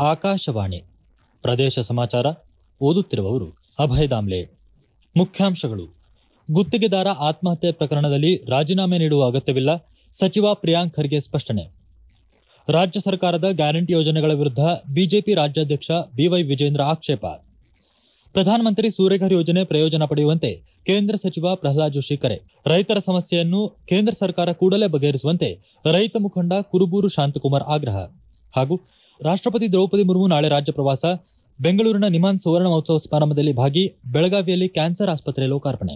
ಆಕಾಶವಾಣಿ ಪ್ರದೇಶ ಸಮಾಚಾರ ಓದುತ್ತಿರುವವರು ಅಭಯ ದಾಮ್ಲೆ ಮುಖ್ಯಾಂಶಗಳು ಗುತ್ತಿಗೆದಾರ ಆತ್ಮಹತ್ಯೆ ಪ್ರಕರಣದಲ್ಲಿ ರಾಜೀನಾಮೆ ನೀಡುವ ಅಗತ್ಯವಿಲ್ಲ ಸಚಿವ ಪ್ರಿಯಾಂಕ್ ಖರ್ಗೆ ಸ್ಪಷ್ಟನೆ ರಾಜ್ಯ ಸರ್ಕಾರದ ಗ್ಯಾರಂಟಿ ಯೋಜನೆಗಳ ವಿರುದ್ಧ ಬಿಜೆಪಿ ರಾಜ್ಯಾಧ್ಯಕ್ಷ ಬಿವೈ ವಿಜೇಂದ್ರ ಆಕ್ಷೇಪ ಪ್ರಧಾನಮಂತ್ರಿ ಸೂರ್ಯಘರ್ ಯೋಜನೆ ಪ್ರಯೋಜನ ಪಡೆಯುವಂತೆ ಕೇಂದ್ರ ಸಚಿವ ಪ್ರಹ್ಲಾದ್ ಜೋಶಿ ಕರೆ ರೈತರ ಸಮಸ್ಯೆಯನ್ನು ಕೇಂದ್ರ ಸರ್ಕಾರ ಕೂಡಲೇ ಬಗೆಹರಿಸುವಂತೆ ರೈತ ಮುಖಂಡ ಕುರುಬೂರು ಶಾಂತಕುಮಾರ್ ಆಗ್ರಹ ಹಾಗೂ ರಾಷ್ಟಪತಿ ದ್ರೌಪದಿ ಮುರ್ಮು ನಾಳೆ ರಾಜ್ಯ ಪ್ರವಾಸ ಬೆಂಗಳೂರಿನ ನಿಮಾನ್ ಸುವರ್ಣ ಮಹೋತ್ಸವ ಸಮಾರಂಭದಲ್ಲಿ ಭಾಗಿ ಬೆಳಗಾವಿಯಲ್ಲಿ ಕ್ಯಾನ್ಸರ್ ಆಸ್ಪತ್ರೆ ಲೋಕಾರ್ಪಣೆ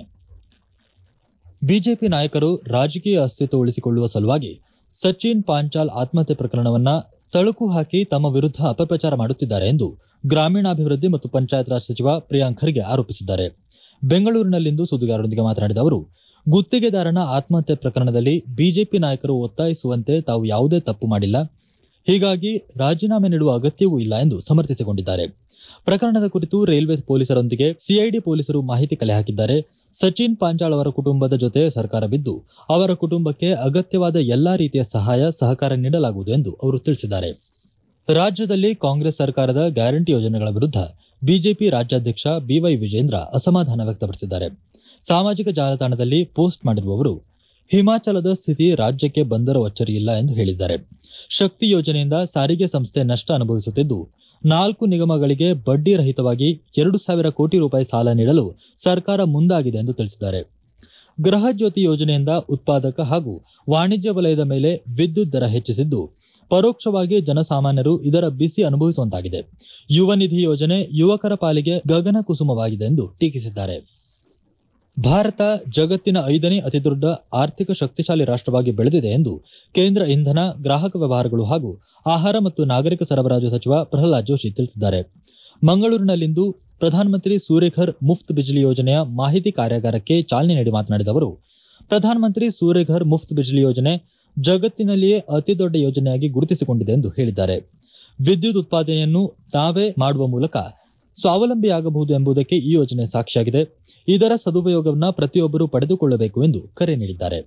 ಬಿಜೆಪಿ ನಾಯಕರು ರಾಜಕೀಯ ಅಸ್ತಿತ್ವ ಉಳಿಸಿಕೊಳ್ಳುವ ಸಲುವಾಗಿ ಸಚಿನ್ ಪಾಂಚಾಲ್ ಆತ್ಮಹತ್ಯೆ ಪ್ರಕರಣವನ್ನ ತಳುಕು ಹಾಕಿ ತಮ್ಮ ವಿರುದ್ಧ ಅಪಪ್ರಚಾರ ಮಾಡುತ್ತಿದ್ದಾರೆ ಎಂದು ಗ್ರಾಮೀಣಾಭಿವೃದ್ಧಿ ಮತ್ತು ಪಂಚಾಯತ್ ರಾಜ್ ಸಚಿವ ಪ್ರಿಯಾಂಕ್ ಖರ್ಗೆ ಆರೋಪಿಸಿದ್ದಾರೆ ಬೆಂಗಳೂರಿನಲ್ಲಿಂದು ಸುದ್ದಿಗಾರರೊಂದಿಗೆ ಮಾತನಾಡಿದ ಅವರು ಗುತ್ತಿಗೆದಾರನ ಆತ್ಮಹತ್ಯೆ ಪ್ರಕರಣದಲ್ಲಿ ಬಿಜೆಪಿ ನಾಯಕರು ಒತ್ತಾಯಿಸುವಂತೆ ತಾವು ಯಾವುದೇ ತಪ್ಪು ಮಾಡಿಲ್ಲ ಹೀಗಾಗಿ ರಾಜೀನಾಮೆ ನೀಡುವ ಅಗತ್ಯವೂ ಇಲ್ಲ ಎಂದು ಸಮರ್ಥಿಸಿಕೊಂಡಿದ್ದಾರೆ ಪ್ರಕರಣದ ಕುರಿತು ರೈಲ್ವೆ ಪೊಲೀಸರೊಂದಿಗೆ ಸಿಐಡಿ ಪೊಲೀಸರು ಮಾಹಿತಿ ಕಲೆ ಹಾಕಿದ್ದಾರೆ ಸಚಿನ್ ಪಾಂಚಾಳ್ ಅವರ ಕುಟುಂಬದ ಜೊತೆ ಸರ್ಕಾರವಿದ್ದು ಅವರ ಕುಟುಂಬಕ್ಕೆ ಅಗತ್ಯವಾದ ಎಲ್ಲಾ ರೀತಿಯ ಸಹಾಯ ಸಹಕಾರ ನೀಡಲಾಗುವುದು ಎಂದು ಅವರು ತಿಳಿಸಿದ್ದಾರೆ ರಾಜ್ಯದಲ್ಲಿ ಕಾಂಗ್ರೆಸ್ ಸರ್ಕಾರದ ಗ್ಯಾರಂಟಿ ಯೋಜನೆಗಳ ವಿರುದ್ಧ ಬಿಜೆಪಿ ರಾಜ್ಯಾಧ್ಯಕ್ಷ ಬಿವೈ ವಿಜೇಂದ್ರ ಅಸಮಾಧಾನ ವ್ಯಕ್ತಪಡಿಸಿದ್ದಾರೆ ಸಾಮಾಜಿಕ ಜಾಲತಾಣದಲ್ಲಿ ಪೋಸ್ಟ್ ಮಾಡಿರುವ ಅವರು ಹಿಮಾಚಲದ ಸ್ಥಿತಿ ರಾಜ್ಯಕ್ಕೆ ಬಂದರ ಅಚ್ಚರಿಯಿಲ್ಲ ಎಂದು ಹೇಳಿದ್ದಾರೆ ಶಕ್ತಿ ಯೋಜನೆಯಿಂದ ಸಾರಿಗೆ ಸಂಸ್ಥೆ ನಷ್ಟ ಅನುಭವಿಸುತ್ತಿದ್ದು ನಾಲ್ಕು ನಿಗಮಗಳಿಗೆ ಬಡ್ಡಿ ರಹಿತವಾಗಿ ಎರಡು ಸಾವಿರ ಕೋಟಿ ರೂಪಾಯಿ ಸಾಲ ನೀಡಲು ಸರ್ಕಾರ ಮುಂದಾಗಿದೆ ಎಂದು ತಿಳಿಸಿದ್ದಾರೆ ಗೃಹ ಜ್ಯೋತಿ ಯೋಜನೆಯಿಂದ ಉತ್ಪಾದಕ ಹಾಗೂ ವಾಣಿಜ್ಯ ವಲಯದ ಮೇಲೆ ವಿದ್ಯುತ್ ದರ ಹೆಚ್ಚಿಸಿದ್ದು ಪರೋಕ್ಷವಾಗಿ ಜನಸಾಮಾನ್ಯರು ಇದರ ಬಿಸಿ ಅನುಭವಿಸುವಂತಾಗಿದೆ ಯುವ ನಿಧಿ ಯೋಜನೆ ಯುವಕರ ಪಾಲಿಗೆ ಗಗನ ಕುಸುಮವಾಗಿದೆ ಎಂದು ಟೀಕಿಸಿದ್ದಾರೆ ಭಾರತ ಜಗತ್ತಿನ ಐದನೇ ಅತಿದೊಡ್ಡ ಆರ್ಥಿಕ ಶಕ್ತಿಶಾಲಿ ರಾಷ್ಟವಾಗಿ ಬೆಳೆದಿದೆ ಎಂದು ಕೇಂದ್ರ ಇಂಧನ ಗ್ರಾಹಕ ವ್ಯವಹಾರಗಳು ಹಾಗೂ ಆಹಾರ ಮತ್ತು ನಾಗರಿಕ ಸರಬರಾಜು ಸಚಿವ ಪ್ರಹ್ಲಾದ್ ಜೋಶಿ ತಿಳಿಸಿದ್ದಾರೆ ಮಂಗಳೂರಿನಲ್ಲಿಂದು ಪ್ರಧಾನಮಂತ್ರಿ ಸೂರ್ಯಘರ್ ಮುಫ್ತ್ ಬಿಜ್ಲಿ ಯೋಜನೆಯ ಮಾಹಿತಿ ಕಾರ್ಯಾಗಾರಕ್ಕೆ ಚಾಲನೆ ನೀಡಿ ಮಾತನಾಡಿದ ಅವರು ಪ್ರಧಾನಮಂತ್ರಿ ಸೂರ್ಯಘರ್ ಮುಫ್ತ್ ಬಿಜ್ಲಿ ಯೋಜನೆ ಜಗತ್ತಿನಲ್ಲಿಯೇ ಅತಿದೊಡ್ಡ ಯೋಜನೆಯಾಗಿ ಗುರುತಿಸಿಕೊಂಡಿದೆ ಎಂದು ಹೇಳಿದ್ದಾರೆ ವಿದ್ಯುತ್ ಉತ್ಪಾದನೆಯನ್ನು ತಾವೇ ಮಾಡುವ ಮೂಲಕ ಸ್ವಾವಲಂಬಿಯಾಗಬಹುದು ಎಂಬುದಕ್ಕೆ ಈ ಯೋಜನೆ ಸಾಕ್ಷಿಯಾಗಿದೆ ಇದರ ಸದುಪಯೋಗವನ್ನು ಪ್ರತಿಯೊಬ್ಬರು ಪಡೆದುಕೊಳ್ಳಬೇಕು ಎಂದು ಕರೆ ನೀಡಿದ್ದಾರೆ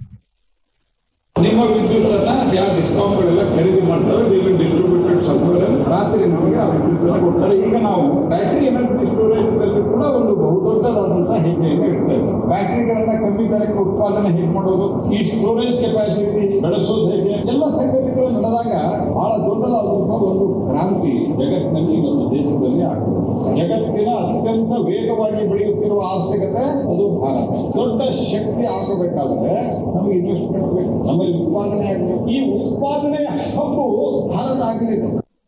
ನಿಮ್ಮ ವಿದ್ಯುತ್ ಅನ್ನ ಯಾವ ಡಿಸ್ಕಾಮ್ಗಳೆಲ್ಲ ಖರೀದಿ ಮಾಡ್ತಾರೆ ಇಲ್ಲಿ ಡಿಸ್ಟ್ರಿಬ್ಯೂಟೆಡ್ ಸಪ್ಲೈರ್ ರಾತ್ರಿ ನಮಗೆ ಆ ವಿದ್ಯುತ್ ಅನ್ನ ಕೊಡ್ತಾರೆ ಈಗ ನಾವು ಬ್ಯಾಟರಿ ಎನರ್ಜಿ ಸ್ಟೋರೇಜ್ ದಲ್ಲಿ ಕೂಡ ಒಂದು ಬಹುದೊಡ್ಡದಾದಂತಹ ಹೆಜ್ಜೆಯನ್ನು ಇಡ್ತಾ ಇದ್ದೀವಿ ಬ್ಯಾಟರಿಗಳನ್ನ ಕಮ್ಮಿ ದರಕ್ಕೆ ಉತ್ಪಾದನೆ ಹೇಗೆ ಮಾಡೋದು ಈ ಸ್ಟೋರೇಜ್ ಕೆಪಾಸಿಟಿ ಬೆಳೆಸೋದು ಹೇಗೆ ಎಲ್ಲ ಸಂಗತಿಗಳು ನಡೆದಾಗ ಬಹಳ ದೊಡ್ಡದಾದಂತಹ ಒಂದು ಕ್ರಾಂತಿ ಜಗತ್ತಿನಲ್ಲಿ ಇವತ್ತು ದೇಶದಲ್ಲಿ ಆಗ್ತದೆ ಜಗತ್ತಿನ ಅತ್ಯಂತ ವೇಗವಾಗಿ ಬೆಳೆಯುತ್ತಿರುವ ಆರ್ಥಿಕತೆ ಅದು ಭಾರತ ದೊಡ್ಡ ಶಕ್ತಿ ಆಗಬೇಕಾದ್ರೆ ನಮಗೆ ಇನ್ವೆಸ್ಟ್ಮೆಂಟ್ ಬೇಕು ನಮ್ಮಲ್ಲಿ ಉತ್ಪಾದನೆ ಆಗಬೇಕು ಈ ಉತ್ಪಾದನೆಯ ಹಬ್ಬು ಭಾರತ ಆಗಲಿದೆ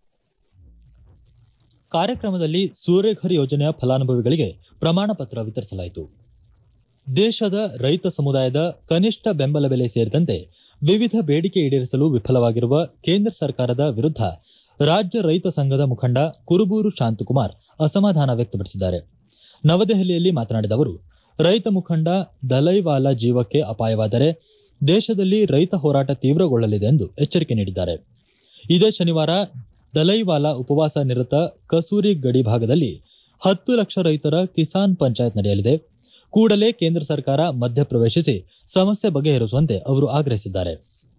ಕಾರ್ಯಕ್ರಮದಲ್ಲಿ ಸೂರ್ಯಘರ್ ಯೋಜನೆಯ ಫಲಾನುಭವಿಗಳಿಗೆ ಪ್ರಮಾಣ ಪತ್ರ ವಿತರಿಸಲಾಯಿತು ದೇಶದ ರೈತ ಸಮುದಾಯದ ಕನಿಷ್ಠ ಬೆಂಬಲ ಬೆಲೆ ಸೇರಿದಂತೆ ವಿವಿಧ ಬೇಡಿಕೆ ಈಡೇರಿಸಲು ವಿಫಲವಾಗಿರುವ ಕೇಂದ್ರ ಸರ್ಕಾರದ ವಿರುದ್ಧ ರಾಜ್ಯ ರೈತ ಸಂಘದ ಮುಖಂಡ ಕುರುಬೂರು ಶಾಂತಕುಮಾರ್ ಅಸಮಾಧಾನ ವ್ಯಕ್ತಪಡಿಸಿದ್ದಾರೆ ನವದೆಹಲಿಯಲ್ಲಿ ಮಾತನಾಡಿದ ಅವರು ರೈತ ಮುಖಂಡ ದಲೈವಾಲಾ ಜೀವಕ್ಕೆ ಅಪಾಯವಾದರೆ ದೇಶದಲ್ಲಿ ರೈತ ಹೋರಾಟ ತೀವ್ರಗೊಳ್ಳಲಿದೆ ಎಂದು ಎಚ್ಚರಿಕೆ ನೀಡಿದ್ದಾರೆ ಇದೇ ಶನಿವಾರ ದಲೈವಾಲಾ ಉಪವಾಸ ನಿರತ ಕಸೂರಿ ಗಡಿ ಭಾಗದಲ್ಲಿ ಹತ್ತು ಲಕ್ಷ ರೈತರ ಕಿಸಾನ್ ಪಂಚಾಯತ್ ನಡೆಯಲಿದೆ ಕೂಡಲೇ ಕೇಂದ್ರ ಸರ್ಕಾರ ಮಧ್ಯಪ್ರವೇಶಿಸಿ ಸಮಸ್ಯೆ ಬಗೆಹರಿಸುವಂತೆ ಅವರು ಆಗ್ರಹಿಸಿದ್ದಾರೆ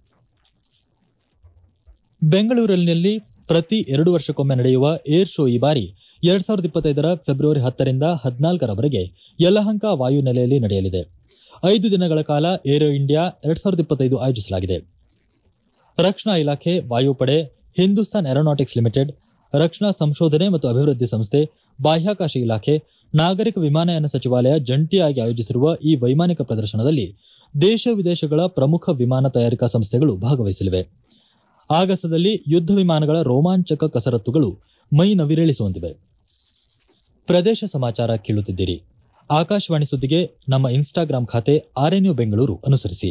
ಬೆಂಗಳೂರಿನಲ್ಲಿ ಪ್ರತಿ ಎರಡು ವರ್ಷಕ್ಕೊಮ್ಮೆ ನಡೆಯುವ ಏರ್ ಶೋ ಈ ಬಾರಿ ಎರಡ್ ಸಾವಿರದ ಇಪ್ಪತ್ತೈದರ ಫೆಬ್ರವರಿ ಹತ್ತರಿಂದ ಹದಿನಾಲ್ಕರವರೆಗೆ ಯಲಹಂಕ ವಾಯುನೆಲೆಯಲ್ಲಿ ನಡೆಯಲಿದೆ ಐದು ದಿನಗಳ ಕಾಲ ಏರೋ ಇಂಡಿಯಾ ಎರಡ್ ಸಾವಿರದ ಇಪ್ಪತ್ತೈದು ಆಯೋಜಿಸಲಾಗಿದೆ ರಕ್ಷಣಾ ಇಲಾಖೆ ವಾಯುಪಡೆ ಹಿಂದೂಸ್ತಾನ್ ಏರೋನಾಟಿಕ್ಸ್ ಲಿಮಿಟೆಡ್ ರಕ್ಷಣಾ ಸಂಶೋಧನೆ ಮತ್ತು ಅಭಿವೃದ್ಧಿ ಸಂಸ್ಥೆ ಬಾಹ್ಯಾಕಾಶ ಇಲಾಖೆ ನಾಗರಿಕ ವಿಮಾನಯಾನ ಸಚಿವಾಲಯ ಜಂಟಿಯಾಗಿ ಆಯೋಜಿಸಿರುವ ಈ ವೈಮಾನಿಕ ಪ್ರದರ್ಶನದಲ್ಲಿ ದೇಶ ವಿದೇಶಗಳ ಪ್ರಮುಖ ವಿಮಾನ ತಯಾರಿಕಾ ಸಂಸ್ಥೆಗಳು ಭಾಗವಹಿಸಲಿವೆ ಆಗಸದಲ್ಲಿ ಯುದ್ಧ ವಿಮಾನಗಳ ರೋಮಾಂಚಕ ಕಸರತ್ತುಗಳು ಮೈ ನವಿರೇಳಿಸುವಂತಿವೆ ಪ್ರದೇಶ ಸಮಾಚಾರ ಕೇಳುತ್ತಿದ್ದೀರಿ ಆಕಾಶವಾಣಿ ಸುದ್ದಿಗೆ ನಮ್ಮ ಇನ್ಸ್ಟಾಗ್ರಾಂ ಖಾತೆ ಆರ್ಎನ್ಯು ಬೆಂಗಳೂರು ಅನುಸರಿಸಿ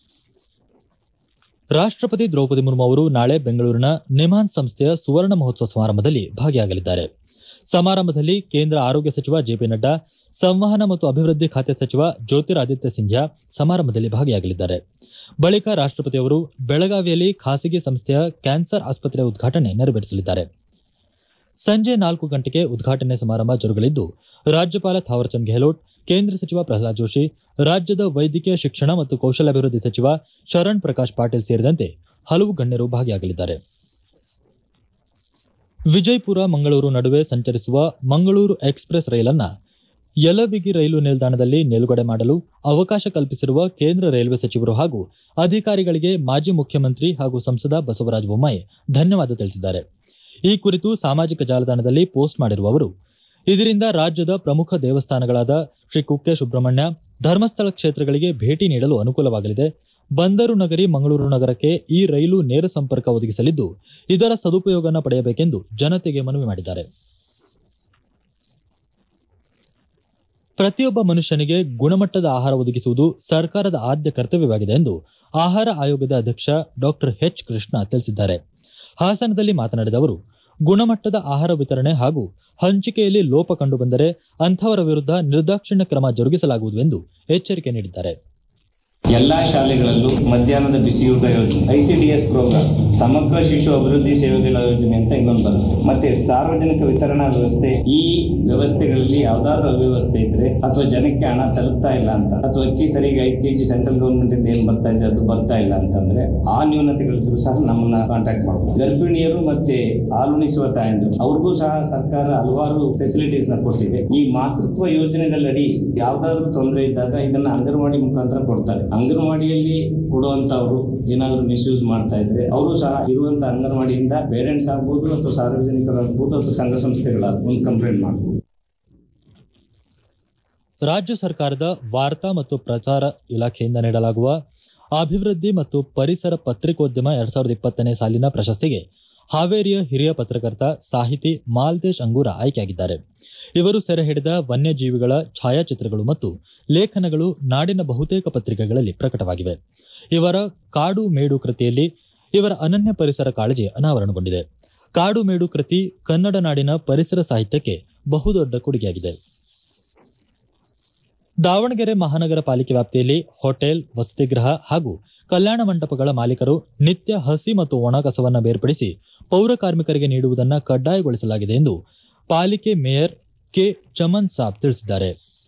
ರಾಷ್ಟಪತಿ ದ್ರೌಪದಿ ಮುರ್ಮು ಅವರು ನಾಳೆ ಬೆಂಗಳೂರಿನ ನಿಮಾನ್ ಸಂಸ್ಥೆಯ ಸುವರ್ಣ ಮಹೋತ್ಸವ ಸಮಾರಂಭದಲ್ಲಿ ಭಾಗಿಯಾಗಲಿದ್ದಾರೆ ಸಮಾರಂಭದಲ್ಲಿ ಕೇಂದ್ರ ಆರೋಗ್ಯ ಸಚಿವ ಜೆಪಿ ನಡ್ಡಾ ಸಂವಹನ ಮತ್ತು ಅಭಿವೃದ್ಧಿ ಖಾತೆ ಸಚಿವ ಜ್ಯೋತಿರಾದಿತ್ಯ ಸಿಂಧ್ಯಾ ಸಮಾರಂಭದಲ್ಲಿ ಭಾಗಿಯಾಗಲಿದ್ದಾರೆ ಬಳಿಕ ರಾಷ್ಟಪತಿ ಅವರು ಬೆಳಗಾವಿಯಲ್ಲಿ ಖಾಸಗಿ ಸಂಸ್ಥೆಯ ಕ್ಯಾನ್ಸರ್ ಆಸ್ಪತ್ರೆ ಉದ್ಘಾಟನೆ ನೆರವೇರಿಸಲಿದ್ದಾರೆ ಸಂಜೆ ನಾಲ್ಕು ಗಂಟೆಗೆ ಉದ್ಘಾಟನೆ ಸಮಾರಂಭ ಜರುಗಲಿದ್ದು ರಾಜ್ಯಪಾಲ ಥಾವರ್ಚಂದ್ ಗೆಹ್ಲೋಟ್ ಕೇಂದ್ರ ಸಚಿವ ಪ್ರಹ್ಲಾದ್ ಜೋಶಿ ರಾಜ್ಯದ ವೈದ್ಯಕೀಯ ಶಿಕ್ಷಣ ಮತ್ತು ಕೌಶಲ್ಯಾಭಿವೃದ್ಧಿ ಸಚಿವ ಶರಣ್ ಪ್ರಕಾಶ್ ಪಾಟೀಲ್ ಸೇರಿದಂತೆ ಹಲವು ಗಣ್ಯರು ಭಾಗಿಯಾಗಲಿದ್ದಾರೆ ವಿಜಯಪುರ ಮಂಗಳೂರು ನಡುವೆ ಸಂಚರಿಸುವ ಮಂಗಳೂರು ಎಕ್ಸ್ಪ್ರೆಸ್ ರೈಲನ್ನ ಯಲಬಿಗಿ ರೈಲು ನಿಲ್ದಾಣದಲ್ಲಿ ನಿಲುಗಡೆ ಮಾಡಲು ಅವಕಾಶ ಕಲ್ಪಿಸಿರುವ ಕೇಂದ್ರ ರೈಲ್ವೆ ಸಚಿವರು ಹಾಗೂ ಅಧಿಕಾರಿಗಳಿಗೆ ಮಾಜಿ ಮುಖ್ಯಮಂತ್ರಿ ಹಾಗೂ ಸಂಸದ ಬಸವರಾಜ ಬೊಮ್ಮಾಯಿ ಧನ್ಯವಾದ ತಿಳಿಸಿದ್ದಾರೆ ಈ ಕುರಿತು ಸಾಮಾಜಿಕ ಜಾಲತಾಣದಲ್ಲಿ ಪೋಸ್ಟ್ ಮಾಡಿರುವ ಅವರು ಇದರಿಂದ ರಾಜ್ಯದ ಪ್ರಮುಖ ದೇವಸ್ಥಾನಗಳಾದ ಶ್ರೀ ಕುಕ್ಕೆ ಸುಬ್ರಹ್ಮಣ್ಯ ಧರ್ಮಸ್ಥಳ ಕ್ಷೇತ್ರಗಳಿಗೆ ಭೇಟಿ ನೀಡಲು ಅನುಕೂಲವಾಗಲಿದೆ ಬಂದರು ನಗರಿ ಮಂಗಳೂರು ನಗರಕ್ಕೆ ಈ ರೈಲು ನೇರ ಸಂಪರ್ಕ ಒದಗಿಸಲಿದ್ದು ಇದರ ಸದುಪಯೋಗನ ಪಡೆಯಬೇಕೆಂದು ಜನತೆಗೆ ಮನವಿ ಮಾಡಿದ್ದಾರೆ ಪ್ರತಿಯೊಬ್ಬ ಮನುಷ್ಯನಿಗೆ ಗುಣಮಟ್ಟದ ಆಹಾರ ಒದಗಿಸುವುದು ಸರ್ಕಾರದ ಆದ್ಯ ಕರ್ತವ್ಯವಾಗಿದೆ ಎಂದು ಆಹಾರ ಆಯೋಗದ ಅಧ್ಯಕ್ಷ ಡಾಕ್ಟರ್ ಎಚ್ ಕೃಷ್ಣ ತಿಳಿಸಿದ್ದಾರೆ ಹಾಸನದಲ್ಲಿ ಮಾತನಾಡಿದ ಅವರು ಗುಣಮಟ್ಟದ ಆಹಾರ ವಿತರಣೆ ಹಾಗೂ ಹಂಚಿಕೆಯಲ್ಲಿ ಲೋಪ ಕಂಡುಬಂದರೆ ಅಂಥವರ ವಿರುದ್ಧ ನಿರ್ದಾಕ್ಷಿಣ್ಯ ಕ್ರಮ ಜರುಗಿಸಲಾಗುವುದು ಎಂದು ಎಚ್ಚರಿಕೆ ನೀಡಿದ್ದಾರೆ ಎಲ್ಲಾ ಶಾಲೆಗಳಲ್ಲೂ ಮಧ್ಯಾಹ್ನದ ಬಿಸಿಯೂಟ ಯೋಜನೆ ಐಸಿಡಿಎಸ್ ಪ್ರೋಗ್ರಾಂ ಸಮಗ್ರ ಶಿಶು ಅಭಿವೃದ್ಧಿ ಸೇವೆಗಳ ಯೋಜನೆ ಅಂತ ಇನ್ನೊಂದು ಬರುತ್ತೆ ಮತ್ತೆ ಸಾರ್ವಜನಿಕ ವಿತರಣಾ ವ್ಯವಸ್ಥೆ ಈ ವ್ಯವಸ್ಥೆಗಳಲ್ಲಿ ಯಾವ್ದಾದ್ರು ಅವ್ಯವಸ್ಥೆ ಇದ್ರೆ ಅಥವಾ ಜನಕ್ಕೆ ಹಣ ತಲುಪ್ತಾ ಇಲ್ಲ ಅಂತ ಅಥವಾ ಅಕ್ಕಿ ಸರಿಗೆ ಐದು ಕೆಜಿ ಸೆಂಟ್ರಲ್ ಗೌರ್ಮೆಂಟ್ ಇಂದ ಏನ್ ಬರ್ತಾ ಇದೆ ಅದು ಬರ್ತಾ ಇಲ್ಲ ಅಂತಂದ್ರೆ ಆ ನ್ಯೂನತೆಗಳಿದ್ರು ಸಹ ನಮ್ಮನ್ನ ಕಾಂಟ್ಯಾಕ್ಟ್ ಮಾಡಬಹುದು ಗರ್ಭಿಣಿಯರು ಮತ್ತೆ ಹಾಲುಣಿಸುವ ತಾಯಂದಿರು ಅವ್ರಿಗೂ ಸಹ ಸರ್ಕಾರ ಹಲವಾರು ಫೆಸಿಲಿಟೀಸ್ ನ ಕೊಟ್ಟಿದೆ ಈ ಮಾತೃತ್ವ ಯೋಜನೆಗಳಡಿ ಯಾವ್ದಾದ್ರು ತೊಂದರೆ ಇದ್ದಾಗ ಇದನ್ನ ಅಂಗನವಾಡಿ ಮುಖಾಂತರ ಕೊಡ್ತಾರೆ ಅಂಗನವಾಡಿಯಲ್ಲಿ ಕೊಡುವಂತವ್ರು ಏನಾದ್ರು ಮಿಸ್ಯೂಸ್ ಮಾಡ್ತಾ ಇದ್ರೆ ಅವರು ಸಹ ಇರುವಂತ ಅಂಗನವಾಡಿಯಿಂದ ಪೇರೆಂಟ್ಸ್ ಆಗ್ಬೋದು ಅಥವಾ ಸಾರ್ವಜನಿಕರಾಗ್ಬೋದು ಅಥವಾ ಸಂಘ ಸಂಸ್ಥೆಗಳಾಗ್ಬೋದು ಒಂದು ಕಂಪ್ಲೇಂಟ್ ಮಾಡಬಹುದು ರಾಜ್ಯ ಸರ್ಕಾರದ ವಾರ್ತಾ ಮತ್ತು ಪ್ರಚಾರ ಇಲಾಖೆಯಿಂದ ನೀಡಲಾಗುವ ಅಭಿವೃದ್ಧಿ ಮತ್ತು ಪರಿಸರ ಪತ್ರಿಕೋದ್ಯಮ ಎರಡ್ ಸಾವಿರದ ಇಪ್ಪತ್ತನೇ ಸಾಲಿನ ಪ್ರಶಸ್ತಿಗೆ ಹಾವೇರಿಯ ಹಿರಿಯ ಪತ್ರಕರ್ತ ಸಾಹಿತಿ ಮಾಲ್ತೇಶ್ ಅಂಗೂರ ಆಯ್ಕೆಯಾಗಿದ್ದಾರೆ ಇವರು ಸೆರೆ ಹಿಡಿದ ವನ್ಯಜೀವಿಗಳ ಛಾಯಾಚಿತ್ರಗಳು ಮತ್ತು ಲೇಖನಗಳು ನಾಡಿನ ಬಹುತೇಕ ಪತ್ರಿಕೆಗಳಲ್ಲಿ ಪ್ರಕಟವಾಗಿವೆ ಇವರ ಕಾಡು ಮೇಡು ಕೃತಿಯಲ್ಲಿ ಇವರ ಅನನ್ಯ ಪರಿಸರ ಕಾಳಜಿ ಅನಾವರಣಗೊಂಡಿದೆ ಕಾಡು ಮೇಡು ಕೃತಿ ಕನ್ನಡ ನಾಡಿನ ಪರಿಸರ ಸಾಹಿತ್ಯಕ್ಕೆ ಬಹುದೊಡ್ಡ ಕೊಡುಗೆಯಾಗಿದೆ ದಾವಣಗೆರೆ ಮಹಾನಗರ ಪಾಲಿಕೆ ವ್ಯಾಪ್ತಿಯಲ್ಲಿ ಹೋಟೆಲ್ ವಸತಿಗೃಹ ಹಾಗೂ ಕಲ್ಯಾಣ ಮಂಟಪಗಳ ಮಾಲೀಕರು ನಿತ್ಯ ಹಸಿ ಮತ್ತು ಒಣ ಕಸವನ್ನು ಬೇರ್ಪಡಿಸಿ ಪೌರ ಕಾರ್ಮಿಕರಿಗೆ ನೀಡುವುದನ್ನು ಕಡ್ಡಾಯಗೊಳಿಸಲಾಗಿದೆ ಎಂದು ಪಾಲಿಕೆ ಮೇಯರ್ ಕೆ ಚಮನ್ ಸಾಬ್ ತಿಳಿಸಿದ್ದಾರೆ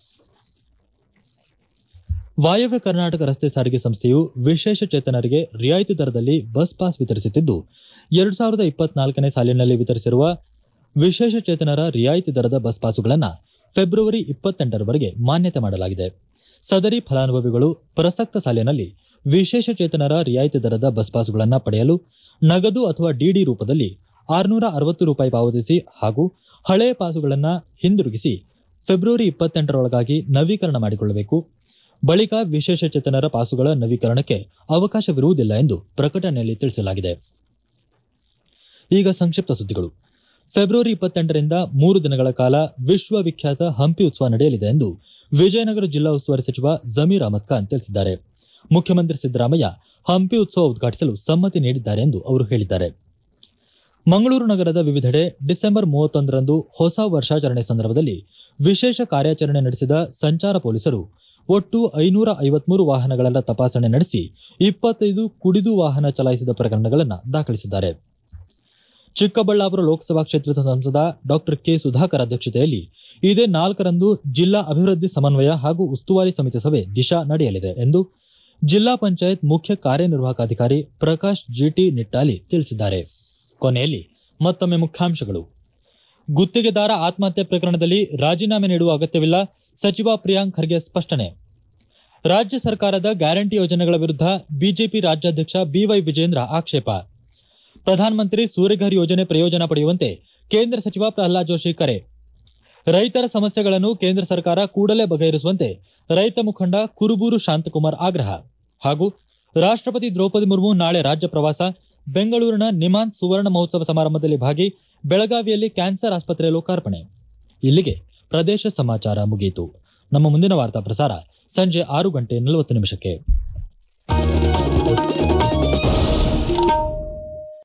ವಾಯವ್ಯ ಕರ್ನಾಟಕ ರಸ್ತೆ ಸಾರಿಗೆ ಸಂಸ್ಥೆಯು ವಿಶೇಷ ಚೇತನರಿಗೆ ರಿಯಾಯಿತಿ ದರದಲ್ಲಿ ಬಸ್ ಪಾಸ್ ವಿತರಿಸುತ್ತಿದ್ದು ಎರಡು ಸಾವಿರದ ಇಪ್ಪತ್ನಾಲ್ಕನೇ ಸಾಲಿನಲ್ಲಿ ವಿತರಿಸಿರುವ ವಿಶೇಷ ಚೇತನರ ರಿಯಾಯಿತಿ ದರದ ಬಸ್ ಪಾಸುಗಳನ್ನು ಫೆಬ್ರವರಿ ಇಪ್ಪತ್ತೆಂಟರವರೆಗೆ ಮಾನ್ಯತೆ ಮಾಡಲಾಗಿದೆ ಸದರಿ ಫಲಾನುಭವಿಗಳು ಪ್ರಸಕ್ತ ಸಾಲಿನಲ್ಲಿ ವಿಶೇಷ ಚೇತನರ ರಿಯಾಯಿತಿ ದರದ ಬಸ್ ಪಾಸುಗಳನ್ನು ಪಡೆಯಲು ನಗದು ಅಥವಾ ಡಿಡಿ ರೂಪದಲ್ಲಿ ಆರುನೂರ ಅರವತ್ತು ರೂಪಾಯಿ ಪಾವತಿಸಿ ಹಾಗೂ ಹಳೆಯ ಪಾಸುಗಳನ್ನು ಹಿಂದಿರುಗಿಸಿ ಫೆಬ್ರವರಿ ಇಪ್ಪತ್ತೆಂಟರೊಳಗಾಗಿ ನವೀಕರಣ ಮಾಡಿಕೊಳ್ಳಬೇಕು ಬಳಿಕ ವಿಶೇಷ ಚೇತನರ ಪಾಸುಗಳ ನವೀಕರಣಕ್ಕೆ ಅವಕಾಶವಿರುವುದಿಲ್ಲ ಎಂದು ಪ್ರಕಟಣೆಯಲ್ಲಿ ತಿಳಿಸಲಾಗಿದೆ ಈಗ ಸಂಕ್ಷಿಪ್ತ ಸುದ್ದಿಗಳು ಫೆಬ್ರವರಿ ಇಪ್ಪತ್ತೆಂಟರಿಂದ ಮೂರು ದಿನಗಳ ಕಾಲ ವಿಶ್ವವಿಖ್ಯಾತ ಹಂಪಿ ಉತ್ಸವ ನಡೆಯಲಿದೆ ಎಂದು ವಿಜಯನಗರ ಜಿಲ್ಲಾ ಉಸ್ತುವಾರಿ ಸಚಿವ ಜಮೀರ್ ಅಹಮದ್ ಖಾನ್ ತಿಳಿಸಿದ್ದಾರೆ ಮುಖ್ಯಮಂತ್ರಿ ಸಿದ್ದರಾಮಯ್ಯ ಹಂಪಿ ಉತ್ಸವ ಉದ್ಘಾಟಿಸಲು ಸಮ್ಮತಿ ನೀಡಿದ್ದಾರೆ ಎಂದು ಅವರು ಹೇಳಿದ್ದಾರೆ ಮಂಗಳೂರು ನಗರದ ವಿವಿಧೆಡೆ ಡಿಸೆಂಬರ್ ಮೂವತ್ತೊಂದರಂದು ಹೊಸ ವರ್ಷಾಚರಣೆ ಸಂದರ್ಭದಲ್ಲಿ ವಿಶೇಷ ಕಾರ್ಯಾಚರಣೆ ನಡೆಸಿದ ಸಂಚಾರ ಪೊಲೀಸರು ಒಟ್ಟು ಐನೂರ ಐವತ್ಮೂರು ವಾಹನಗಳ ತಪಾಸಣೆ ನಡೆಸಿ ಇಪ್ಪತ್ತೈದು ಕುಡಿದು ವಾಹನ ಚಲಾಯಿಸಿದ ಪ್ರಕರಣಗಳನ್ನು ದಾಖಲಿಸಿದ್ದಾರೆ ಚಿಕ್ಕಬಳ್ಳಾಪುರ ಲೋಕಸಭಾ ಕ್ಷೇತ್ರದ ಸಂಸದ ಡಾಕ್ಟರ್ ಕೆ ಸುಧಾಕರ್ ಅಧ್ಯಕ್ಷತೆಯಲ್ಲಿ ಇದೇ ನಾಲ್ಕರಂದು ಜಿಲ್ಲಾ ಅಭಿವೃದ್ಧಿ ಸಮನ್ವಯ ಹಾಗೂ ಉಸ್ತುವಾರಿ ಸಮಿತಿ ಸಭೆ ದಿಶಾ ನಡೆಯಲಿದೆ ಎಂದು ಜಿಲ್ಲಾ ಪಂಚಾಯತ್ ಮುಖ್ಯ ಕಾರ್ಯನಿರ್ವಾಹಕ ಅಧಿಕಾರಿ ಪ್ರಕಾಶ್ ಜಿಟಿ ನಿಟ್ಟಾಲಿ ತಿಳಿಸಿದ್ದಾರೆ ಕೊನೆಯಲ್ಲಿ ಮತ್ತೊಮ್ಮೆ ಮುಖ್ಯಾಂಶಗಳು ಗುತ್ತಿಗೆದಾರ ಆತ್ಮಹತ್ಯೆ ಪ್ರಕರಣದಲ್ಲಿ ರಾಜೀನಾಮೆ ನೀಡುವ ಅಗತ್ಯವಿಲ್ಲ ಸಚಿವ ಪ್ರಿಯಾಂಕ್ ಖರ್ಗೆ ಸ್ಪಷ್ಟನೆ ರಾಜ್ಯ ಸರ್ಕಾರದ ಗ್ಯಾರಂಟಿ ಯೋಜನೆಗಳ ವಿರುದ್ಧ ಬಿಜೆಪಿ ರಾಜ್ಯಾಧ್ಯಕ್ಷ ಬಿವೈ ವಿಜೇಂದ್ರ ಆಕ್ಷೇಪ ಪ್ರಧಾನಮಂತ್ರಿ ಸೂರ್ಯಘರ್ ಯೋಜನೆ ಪ್ರಯೋಜನ ಪಡೆಯುವಂತೆ ಕೇಂದ್ರ ಸಚಿವ ಪ್ರಹ್ಲಾದ್ ಜೋಶಿ ಕರೆ ರೈತರ ಸಮಸ್ಯೆಗಳನ್ನು ಕೇಂದ್ರ ಸರ್ಕಾರ ಕೂಡಲೇ ಬಗೆಹರಿಸುವಂತೆ ರೈತ ಮುಖಂಡ ಕುರುಬೂರು ಶಾಂತಕುಮಾರ್ ಆಗ್ರಹ ಹಾಗೂ ರಾಷ್ಟ್ರಪತಿ ದ್ರೌಪದಿ ಮುರ್ಮು ನಾಳೆ ರಾಜ್ಯ ಪ್ರವಾಸ ಬೆಂಗಳೂರಿನ ನಿಮಾನ್ಸ್ ಸುವರ್ಣ ಮಹೋತ್ಸವ ಸಮಾರಂಭದಲ್ಲಿ ಭಾಗಿ ಬೆಳಗಾವಿಯಲ್ಲಿ ಕ್ಯಾನ್ಸರ್ ಆಸ್ಪತ್ರೆ ಲೋಕಾರ್ಪಣೆ ಇಲ್ಲಿಗೆ ಪ್ರದೇಶ ಸಮಾಚಾರ ಮುಗಿಯಿತು ನಮ್ಮ ಮುಂದಿನ ವಾರ್ತಾ ಪ್ರಸಾರ ಸಂಜೆ ಆರು ಗಂಟೆ ನಲವತ್ತು ನಿಮಿಷಕ್ಕೆ